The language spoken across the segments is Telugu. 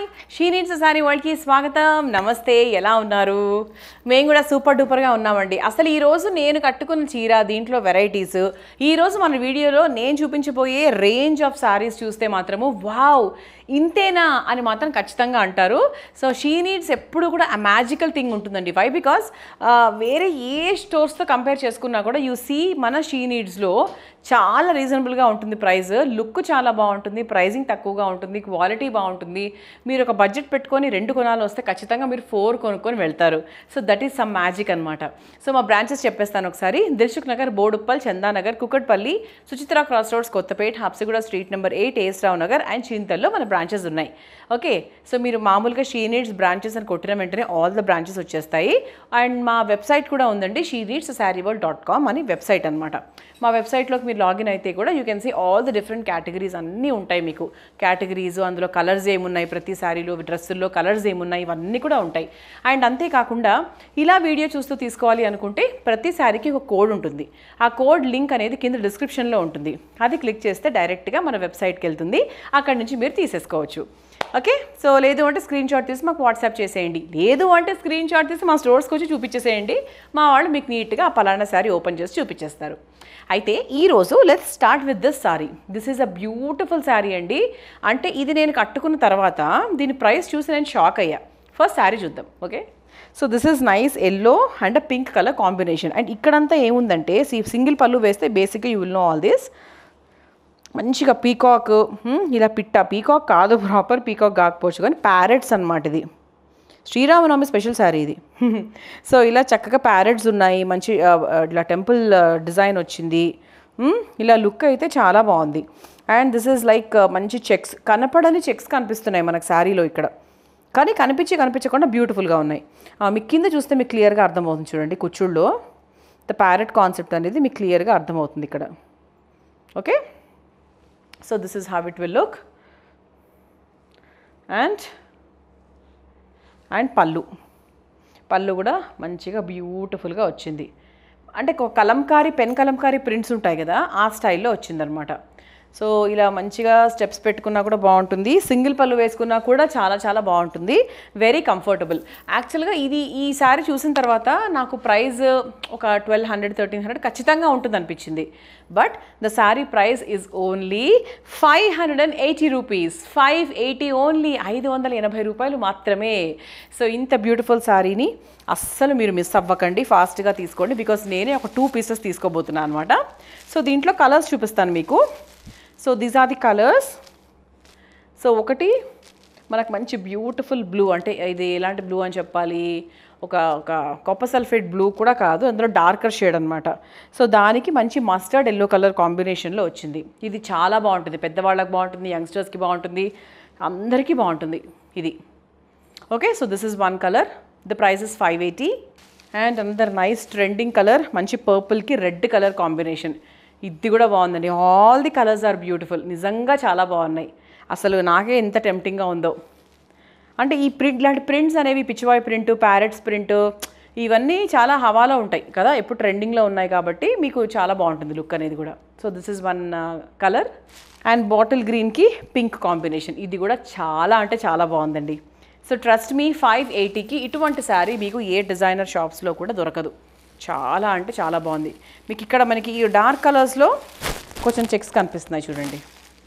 షీ నీడ్స్ సారీ వరల్డ్కి స్వాగతం నమస్తే ఎలా ఉన్నారు మేము కూడా సూపర్ డూపర్గా ఉన్నామండి అసలు ఈరోజు నేను కట్టుకున్న చీర దీంట్లో వెరైటీస్ ఈరోజు మన వీడియోలో నేను చూపించబోయే రేంజ్ ఆఫ్ సారీస్ చూస్తే మాత్రము వావ్ ఇంతేనా అని మాత్రం ఖచ్చితంగా అంటారు సో షీ నీడ్స్ ఎప్పుడు కూడా ఆ మ్యాజికల్ థింగ్ ఉంటుందండి వై బికాస్ వేరే ఏ స్టోర్స్తో కంపేర్ చేసుకున్నా కూడా యూ సీ మన షీ నీడ్స్లో చాలా రీజనబుల్గా ఉంటుంది ప్రైస్ లుక్ చాలా బాగుంటుంది ప్రైజింగ్ తక్కువగా ఉంటుంది క్వాలిటీ బాగుంటుంది మీరు ఒక బడ్జెట్ పెట్టుకొని రెండు కొనాలి వస్తే ఖచ్చితంగా మీరు ఫోర్ కొనుక్కొని వెళ్తారు so that is some magic అనమాట సో మా బ్రాంచెస్ చెప్పేస్తాను ఒకసారి Dilsukhnagar Boduppal Chandanagar Kukatpally Suchitra cross roads Kothapet Habsiguda street number eight ఏస్రావు నగర్ అండ్ చింతల్లో మన బ్రాంచెస్ ఉన్నాయి ఓకే సో మీరు మామూలుగా షీ నీడ్స్ బ్రాంచెస్ అని కొట్టిన వెంటనే ఆల్ ద బ్రాంచెస్ వచ్చేస్తాయి అండ్ మా వెబ్సైట్ కూడా ఉందండి she needs sari world dot com అని వెబ్సైట్ అనమాట మా వెబ్సైట్లోకి మీరు లాగిన్ అయితే కూడా you can see all the different categories అన్నీ ఉంటాయి మీకు కేటగిరీస్ అందులో కలర్స్ ఏమున్నాయి ప్రతి శారీలో డ్రెస్సుల్లో కలర్స్ ఏమున్నాయి ఇవన్నీ కూడా ఉంటాయి అండ్ అంతేకాకుండా ఇలా వీడియో చూస్తూ తీసుకోవాలి అనుకుంటే ప్రతి శారీకి ఒక కోడ్ ఉంటుంది ఆ కోడ్ లింక్ అనేది కింద డిస్క్రిప్షన్లో ఉంటుంది అది క్లిక్ చేస్తే డైరెక్ట్గా మన వెబ్సైట్కి వెళ్తుంది అక్కడి నుంచి మీరు తీసేసుకోవచ్చు ఓకే సో లేదు అంటే స్క్రీన్ షాట్ తీసి మాకు వాట్సాప్ చేసేయండి లేదు అంటే స్క్రీన్ షాట్ తీసి మా స్టోర్స్కి వచ్చి చూపించేసేయండి మా వాళ్ళు మీకు నీట్గా ఆ పలానా శారీ ఓపెన్ చేసి చూపించేస్తారు అయితే ఈరోజు let's start with this sorry this is a beautiful sari అండి అంటే ఇది నేను కట్టుకున్న తర్వాత దీని ప్రైస్ చూసి నేను షాక్ అయ్యా ఫస్ట్ శారీ చూద్దాం okay so this is nice yellow and pink colour combination and ఇక్కడంతా ఏముందంటే సింగిల్ పళ్ళు వేస్తే బేసిక్గా you will know all this మంచిగా పీకాక్ హ్మ్, ఇలా పిట్ట పీకాక్ కాదు ప్రాపర్ పీకాక్ కాకపోవచ్చు కానీ ప్యారెట్స్ అనమాట ఇది శ్రీరామనవమి స్పెషల్ శారీ ఇది సో ఇలా చక్కగా ప్యారెట్స్ ఉన్నాయి మంచి ఆ, ఆ, ఇలా టెంపుల్ డిజైన్ వచ్చింది హ్మ్, ఇలా లుక్ అయితే చాలా బాగుంది అండ్ దిస్ ఈజ్ లైక్ మంచి చెక్స్ కనపడని చెక్స్ కనిపిస్తున్నాయి మనకు శారీలో ఇక్కడ కానీ కనిపించి కనిపించకుండా బ్యూటిఫుల్గా ఉన్నాయి ఆ, మీకు కింద చూస్తే మీకు క్లియర్గా అర్థమవుతుంది చూడండి కుచ్చుళ్ళలో ద ప్యారెట్ కాన్సెప్ట్ అనేది మీకు క్లియర్గా అర్థమవుతుంది ఇక్కడ okay so this is how it will look and and pallu pallu కూడా మంచిగా బ్యూటిఫుల్గా వచ్చింది అంటే ఒక కలంకారీ పెన్ కలంకారీ ప్రింట్స్ ఉంటాయి కదా ఆ స్టైల్లో వచ్చిందనమాట సో ఇలా మంచిగా స్టెప్స్ పెట్టుకున్నా కూడా బాగుంటుంది సింగిల్ పళ్ళు వేసుకున్నా కూడా చాలా చాలా బాగుంటుంది వెరీ కంఫర్టబుల్ యాక్చువల్గా ఇది ఈ సారీ చూసిన తర్వాత నాకు ప్రైస్ ఒక ట్వెల్వ్ హండ్రెడ్ థర్టీన్ హండ్రెడ్ ఖచ్చితంగా ఉంటుంది అనిపించింది but the sari price is only five hundred and eighty rupees five eighty only ఐదు వందల ఎనభై రూపాయలు మాత్రమే సో ఇంత బ్యూటిఫుల్ శారీని అస్సలు మీరు మిస్ అవ్వకండి ఫాస్ట్గా తీసుకోండి బికాస్ నేనే ఒక టూ పీసెస్ తీసుకోబోతున్నాను అనమాట సో దీంట్లో కలర్స్ చూపిస్తాను మీకు so these are the colours so ఒకటి మనకు మంచి బ్యూటిఫుల్ బ్లూ అంటే ఇది ఎలాంటి బ్లూ అని చెప్పాలి ఒక ఒక కొప్ప సల్ఫేట్ బ్లూ కూడా కాదు అందులో డార్కర్ షేడ్ అనమాట సో దానికి మంచి మస్టర్డ్ ఎల్లో కలర్ కాంబినేషన్లో వచ్చింది ఇది చాలా బాగుంటుంది పెద్దవాళ్ళకి బాగుంటుంది యంగ్స్టర్స్కి బాగుంటుంది అందరికీ బాగుంటుంది ఇది okay so this is one colour the price is five eighty and another nice trending colour మంచి పర్పుల్కి రెడ్ కలర్ కాంబినేషన్ ఇది కూడా బాగుందండి all the colours are beautiful నిజంగా చాలా బాగున్నాయి అసలు నాకే ఎంత టెంప్టింగ్గా ఉందో అంటే ఈ ప్రింట్ ఇలాంటి ప్రింట్స్ అనేవి పిచ్చివాయ్ ప్రింట్ ప్యారెట్స్ ప్రింట్ ఇవన్నీ చాలా హవాలో ఉంటాయి కదా ఎప్పుడు ట్రెండింగ్లో ఉన్నాయి కాబట్టి మీకు చాలా బాగుంటుంది లుక్ అనేది కూడా so this is one colour and bottle గ్రీన్కి పింక్ కాంబినేషన్ ఇది కూడా చాలా అంటే చాలా బాగుందండి సో ట్రస్ట్ మీ ఫైవ్ ఎయిటీకి ఇటువంటి శారీ మీకు ఏ డిజైనర్ షాప్స్లో కూడా దొరకదు చాలా అంటే చాలా బాగుంది మీకు ఇక్కడ మనకి ఈ డార్క్ కలర్స్లో కొంచెం చెక్స్ కనిపిస్తున్నాయి చూడండి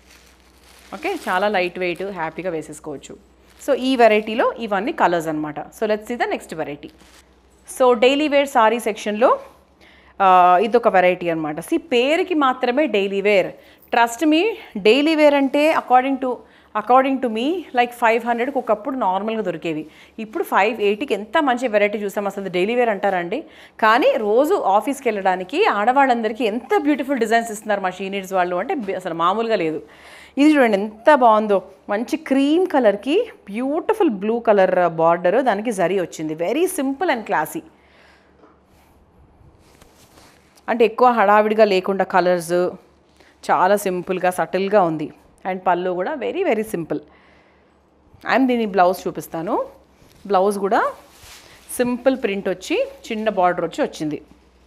ఓకే చాలా లైట్ వెయిట్ హ్యాపీగా వేసేసుకోవచ్చు సో ఈ వెరైటీలో ఇవన్నీ కలర్స్ అనమాట so let's see the next variety so daily wear sari సెక్షన్లో ఇదొక వెరైటీ అనమాట సి పేరుకి మాత్రమే daily wear trust me daily wear అంటే according to according to me like five హండ్రెడ్కి ఒకప్పుడు నార్మల్గా దొరికేవి ఇప్పుడు ఫైవ్ ఎయిటీకి ఎంత మంచి వెరైటీ చూసాం అసలు డైలీ వేర్ అంటారండి కానీ రోజు ఆఫీస్కి వెళ్ళడానికి ఆడవాళ్ళందరికీ ఎంత బ్యూటిఫుల్ డిజైన్స్ ఇస్తున్నారు మా షీనీడ్స్ వాళ్ళు అంటే బి- అసలు మామూలుగా లేదు ఇది చూడండి ఎంత బాగుందో మంచి క్రీమ్ కలర్కి బ్యూటిఫుల్ బ్లూ కలర్ బార్డర్ దానికి జరీ వచ్చింది వెరీ సింపుల్ అండ్ క్లాసీ అంటే ఎక్కువ హడావిడిగా లేకుండా కలర్స్ చాలా సింపుల్గా సటిల్గా ఉంది అండ్ పళ్ళు కూడా వెరీ వెరీ సింపుల్ అండ్ దీని బ్లౌజ్ చూపిస్తాను బ్లౌజ్ కూడా సింపుల్ ప్రింట్ వచ్చి చిన్న బార్డర్ వచ్చి వచ్చింది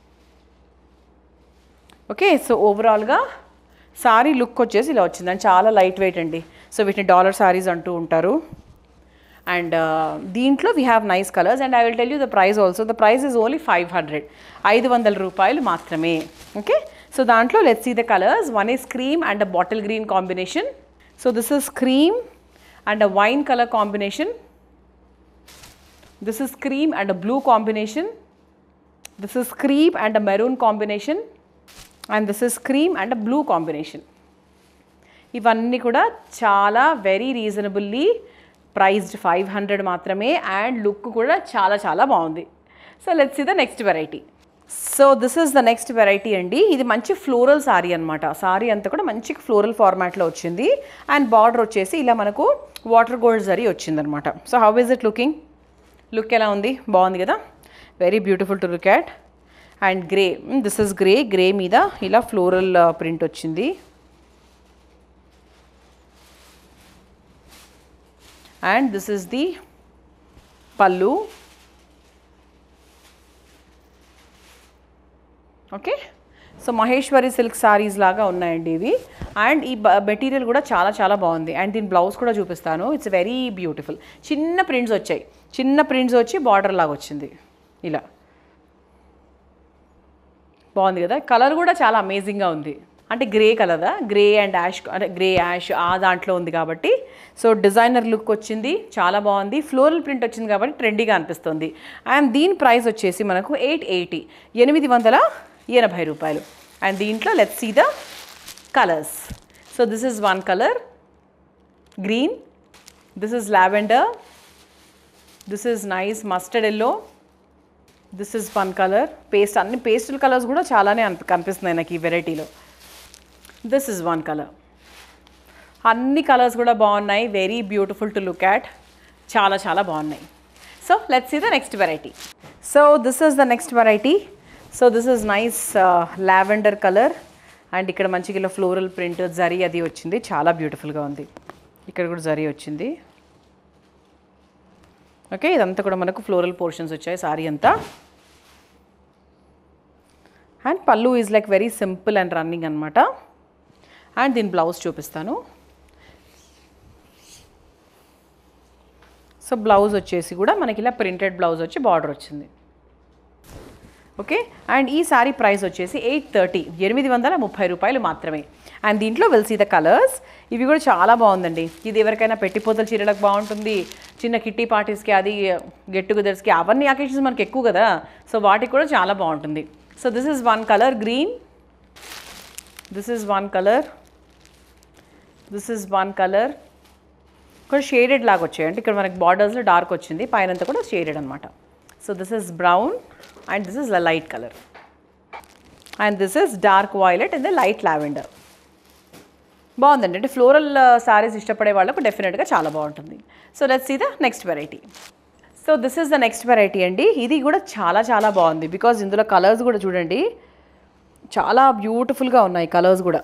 ఓకే సో ఓవరాల్గా సారీ లుక్ వచ్చేసి ఇలా వచ్చింది అండ్ చాలా లైట్ వెయిట్ అండి సో వీటిని డాలర్ సారీస్ అంటూ ఉంటారు అండ్ దీంట్లో we have nice colours and I will tell you the price also the price is only five hundred ఐదు వందల రూపాయలు మాత్రమే ఓకే సో దాంట్లో let's see the colours one is cream and a bottle green combination so this is cream and a wine colour combination this is cream and a blue combination this is cream and a maroon combination and this is cream and a blue combination ఇవన్నీ కూడా చాలా very reasonably priced five hundred మాత్రమే అండ్ లుక్ కూడా చాలా చాలా బాగుంది so let's see the next variety so this is the next variety అండి ఇది మంచి ఫ్లోరల్ సారీ అనమాట సారీ అంతా కూడా మంచి ఫ్లోరల్ ఫార్మాట్లో వచ్చింది అండ్ బార్డర్ వచ్చేసి ఇలా మనకు వాటర్ గోల్డ్ జరీ వచ్చిందనమాట so how is it looking look ఎలా ఉంది బాగుంది కదా very beautiful to look at and grey this is grey grey మీద ఇలా ఫ్లోరల్ ప్రింట్ వచ్చింది and this is the pallu okay so Maheshwari silk saris లాగా ఉన్నాయండి ఇవి అండ్ ఈ మెటీరియల్ కూడా చాలా చాలా బాగుంది అండ్ దీని బ్లౌజ్ కూడా చూపిస్తాను ఇట్స్ వెరీ బ్యూటిఫుల్ చిన్న ప్రింట్స్ వచ్చాయి చిన్న ప్రింట్స్ వచ్చి బార్డర్ లాగా వచ్చింది ఇలా బాగుంది కదా కలర్ కూడా చాలా అమేజింగ్గా ఉంది అంటే గ్రే కలరా గ్రే అండ్ యాష్ అంటే గ్రే యాష్ ఆ దాంట్లో ఉంది కాబట్టి సో డిజైనర్ లుక్ వచ్చింది చాలా బాగుంది ఫ్లోరల్ ప్రింట్ వచ్చింది కాబట్టి ట్రెండీగా అనిపిస్తుంది అండ్ దీని ప్రైస్ వచ్చేసి మనకు ఎయిట్ ఎయిటీ ఎనిమిది వందల ఎనభై రూపాయలు అండ్ దీంట్లో let's see the colours so this is one colour green this is lavender this is nice mustard yellow this is one colour paste అన్ని పేస్టల్ కలర్స్ కూడా చాలానే అనిపి కనిపిస్తున్నాయి నాకు ఈ వెరైటీలో దిస్ ఇస్ వన్ కలర్ అన్ని కలర్స్ కూడా బాగున్నాయి very beautiful to look at చాలా చాలా బాగున్నాయి so let's see the next variety so this is the next variety so this is nice lavender colour and ఇక్కడ మంచిగా ఇలా ఫ్లోరల్ ప్రింట్ జరీ అది వచ్చింది చాలా బ్యూటిఫుల్గా ఉంది ఇక్కడ కూడా జరీ వచ్చింది ఓకే ఇదంతా కూడా మనకు ఫ్లోరల్ పోర్షన్స్ వచ్చాయి సారీ అంతా and pallu is like very simple and running అనమాట అండ్ దీని బ్లౌజ్ చూపిస్తాను సో బ్లౌజ్ వచ్చేసి కూడా మనకి ఇలా ప్రింటెడ్ బ్లౌజ్ వచ్చి బార్డర్ వచ్చింది ఓకే అండ్ ఈ సారీ ప్రైస్ వచ్చేసి ఎయిట్ థర్టీ ఎనిమిది వందల ముప్పై రూపాయలు మాత్రమే అండ్ దీంట్లో వెల్సీ ద కలర్స్ ఇవి కూడా చాలా బాగుందండి ఇది ఎవరికైనా పెట్టిపోతల చీరలకు బాగుంటుంది చిన్న కిట్టి పార్టీస్కి అది గెట్ టుగెదర్స్కి అవన్నీ అకేషన్స్ మనకి ఎక్కువ కదా సో వాటికి కూడా చాలా బాగుంటుంది so this is one colour green this is one colour this is one colour ఇక్కడ షేడెడ్ లాగా వచ్చాయి అంటే ఇక్కడ మనకి బార్డర్స్లో డార్క్ వచ్చింది పైన అంతా కూడా షేడెడ్ అనమాట so this is brown and this is light colour and this is dark violet and the light lavender బాగుందండి అంటే ఫ్లోరల్ సారీస్ ఇష్టపడే వాళ్ళకు డెఫినెట్గా చాలా బాగుంటుంది so let's see the next variety so this is the next variety అండి ఇది కూడా చాలా చాలా బాగుంది బికాజ్ ఇందులో కలర్స్ కూడా చూడండి చాలా బ్యూటిఫుల్గా ఉన్నాయి కలర్స్ కూడా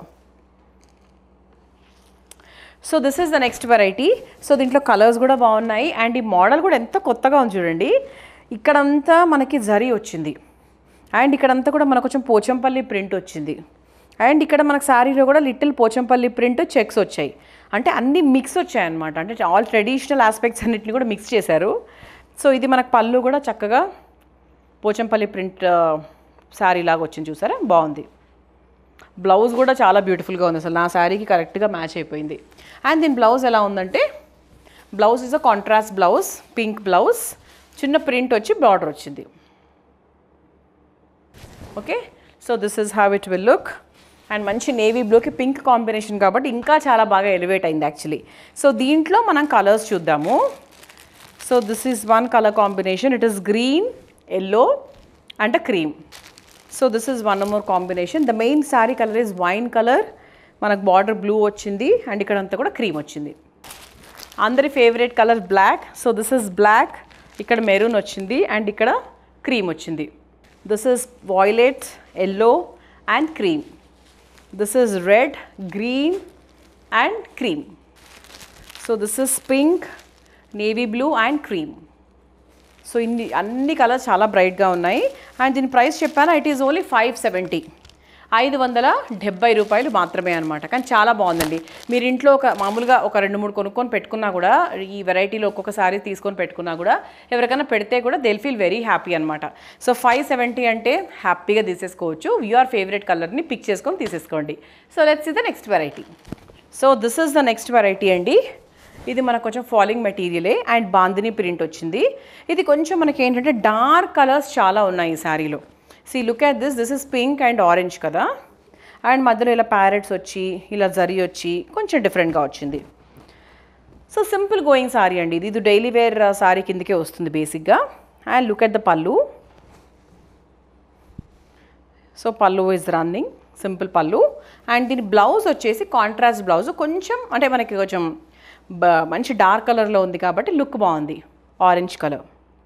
so this is the next variety so దీంట్లో కలర్స్ కూడా బాగున్నాయి అండ్ ఈ మోడల్ కూడా ఎంత కొత్తగా ఉంది చూడండి ఇక్కడంతా మనకి జరీ వచ్చింది అండ్ ఇక్కడంతా కూడా మనకు కొంచెం పోచంపల్లి ప్రింట్ వచ్చింది అండ్ ఇక్కడ మనకు శారీలో కూడా లిటిల్ పోచంపల్లి ప్రింట్ చెక్స్ వచ్చాయి అంటే అన్ని మిక్స్ వచ్చాయి అనమాట అంటే ఆల్ ట్రెడిషనల్ ఆస్పెక్ట్స్ అన్నిటిని కూడా మిక్స్ చేశారు సో ఇది మనకు పళ్ళు కూడా చక్కగా పోచంపల్లి ప్రింట్ శారీ లాగా వచ్చింది చూసారా బాగుంది బ్లౌజ్ కూడా చాలా బ్యూటిఫుల్గా ఉంది అసలు నా శారీకి కరెక్ట్గా మ్యాచ్ అయిపోయింది అండ్ దీని బ్లౌజ్ ఎలా ఉందంటే blouse is a contrast blouse pink blouse చిన్న ప్రింట్ వచ్చి బార్డర్ వచ్చింది okay so this is have it will look and మంచి నేవీ బ్లూకి పింక్ కాంబినేషన్ కాబట్టి ఇంకా చాలా బాగా ఎలివేట్ అయింది యాక్చువల్లీ సో దీంట్లో మనం కలర్స్ చూద్దాము so this is one colour combination it is green yellow and cream so this is one more combination the main sari colour is wine colour మనకు బార్డర్ బ్లూ వచ్చింది అండ్ ఇక్కడ అంతా కూడా క్రీమ్ వచ్చింది అందరి favourite colour black so this is black ఇక్కడ మెరూన్ వచ్చింది అండ్ ఇక్కడ క్రీమ్ వచ్చింది this is violet yellow and cream this is red green and cream so this is pink navy blue and cream so ఇన్ని అన్ని కలర్స్ చాలా బ్రైట్గా ఉన్నాయి అండ్ దీని ప్రైస్ చెప్పాను it is only five seventy ఐదు వందల డెబ్బై రూపాయలు మాత్రమే అనమాట కానీ చాలా బాగుందండి మీరు ఇంట్లో ఒక మామూలుగా ఒక రెండు మూడు కొనుక్కొని పెట్టుకున్నా కూడా ఈ వెరైటీలో ఒక్కొక్క సారీ తీసుకొని పెట్టుకున్నా కూడా ఎవరికైనా పెడితే కూడా దిల్ ఫీల్ వెరీ హ్యాపీ అనమాట సో ఫైవ్ సెవెంటీ అంటే హ్యాపీగా తీసేసుకోవచ్చు యువర్ ఫేవరెట్ కలర్ని పిక్ చేసుకొని తీసేసుకోండి సో లెట్స్ ఇది the next variety so this is the next variety అండి ఇది మనకు కొంచెం ఫాలింగ్ మెటీరియలే అండ్ బాందిని ప్రింట్ వచ్చింది ఇది కొంచెం మనకి ఏంటంటే డార్క్ కలర్స్ చాలా ఉన్నాయి ఈ శారీలో see look at this this is pink and orange కదా అండ్ మధ్యలో ఇలా ప్యారెట్స్ వచ్చి ఇలా జరీ వచ్చి కొంచెం డిఫరెంట్గా వచ్చింది సో సింపుల్ గోయింగ్ సారీ అండి ఇది ఇది డైలీ వేర్ సారీ కిందకే వస్తుంది బేసిక్గా and look at the pallu so pallu is running simple pallu and దీని బ్లౌజ్ వచ్చేసి కాంట్రాస్ట్ బ్లౌజ్ కొంచెం అంటే మనకి కొంచెం బ- మంచి డార్క్ కలర్లో ఉంది కాబట్టి లుక్ బాగుంది orange colour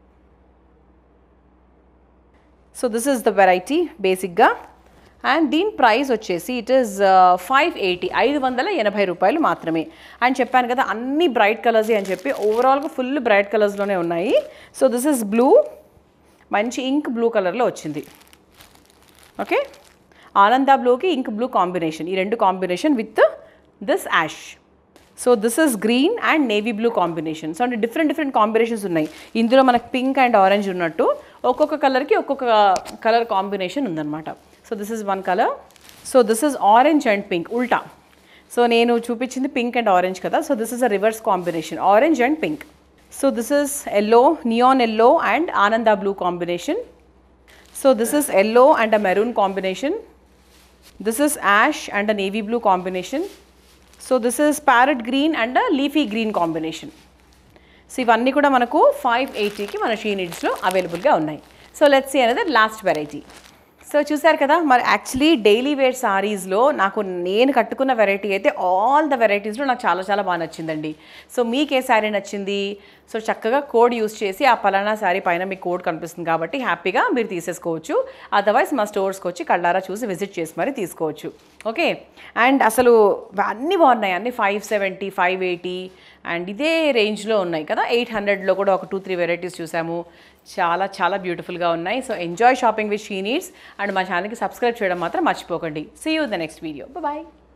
so this is the variety బేసిక్గా అండ్ దీని ప్రైస్ వచ్చేసి ఇట్ ఈస్ ఫైవ్ ఎయిటీ ఐదు వందల ఎనభై రూపాయలు మాత్రమే అని చెప్పాను కదా అన్ని బ్రైట్ కలర్స్ అని చెప్పి ఓవరాల్గా ఫుల్ బ్రైట్ కలర్స్లోనే ఉన్నాయి సో దిస్ ఇస్ బ్లూ మంచి ఇంక్ బ్లూ కలర్లో వచ్చింది ఓకే ఆనంద బ్లూకి ఇంక్ బ్లూ కాంబినేషన్ ఈ రెండు combination with this ash so this is green and navy blue combination so అంటే డిఫరెంట్ డిఫరెంట్ కాంబినేషన్స్ ఉన్నాయి ఇందులో మనకు పింక్ అండ్ ఆరెంజ్ ఉన్నట్టు ఒక్కొక్క కలర్కి ఒక్కొక్క కలర్ కాంబినేషన్ ఉందన్నమాట so this is one colour so this is orange and pink ఉల్టా సో నేను చూపించింది పింక్ అండ్ ఆరెంజ్ కదా so this is a reverse combination orange and pink so this is yellow neon yellow and ఆనంద blue combination So this is yellow and a maroon combination. This is ash and a navy blue combination. So this is parrot green and a leafy green combination. So ఇవన్నీ కూడా మనకు ఫైవ్ ఎయిటీకి మన షీ నీడ్స్లో అవైలబుల్గా ఉన్నాయి సో లెట్స్ సీ అనేది లాస్ట్ వెరైటీ సో చూసారు కదా మరి యాక్చువల్లీ డైలీ వేర్ సారీస్లో నాకు నేను కట్టుకున్న వెరైటీ అయితే ఆల్ ద వెరైటీస్లో నాకు చాలా చాలా బాగా నచ్చిందండి సో మీకు ఏ శారీ నచ్చింది సో చక్కగా కోడ్ యూస్ చేసి ఆ పలానా శారీ పైన మీకు కోడ్ కనిపిస్తుంది కాబట్టి హ్యాపీగా మీరు తీసేసుకోవచ్చు అదర్వైజ్ మా స్టోర్స్కి వచ్చి కళ్ళారా చూసి విజిట్ చేసి మరి తీసుకోవచ్చు ఓకే అండ్ అసలు అన్నీ బాగున్నాయి అన్నీ five seventy five eighty and ఇదే రేంజ్లో ఉన్నాయి కదా ఎయిట్ హండ్రెడ్లో కూడా ఒక టూ త్రీ వెరైటీస్ చూసాము చాలా చాలా బ్యూటిఫుల్గా ఉన్నాయి so enjoy shopping with she needs and మా ఛానల్కి సబ్స్క్రైబ్ చేయడం మాత్రం మర్చిపోకండి see you the next video bye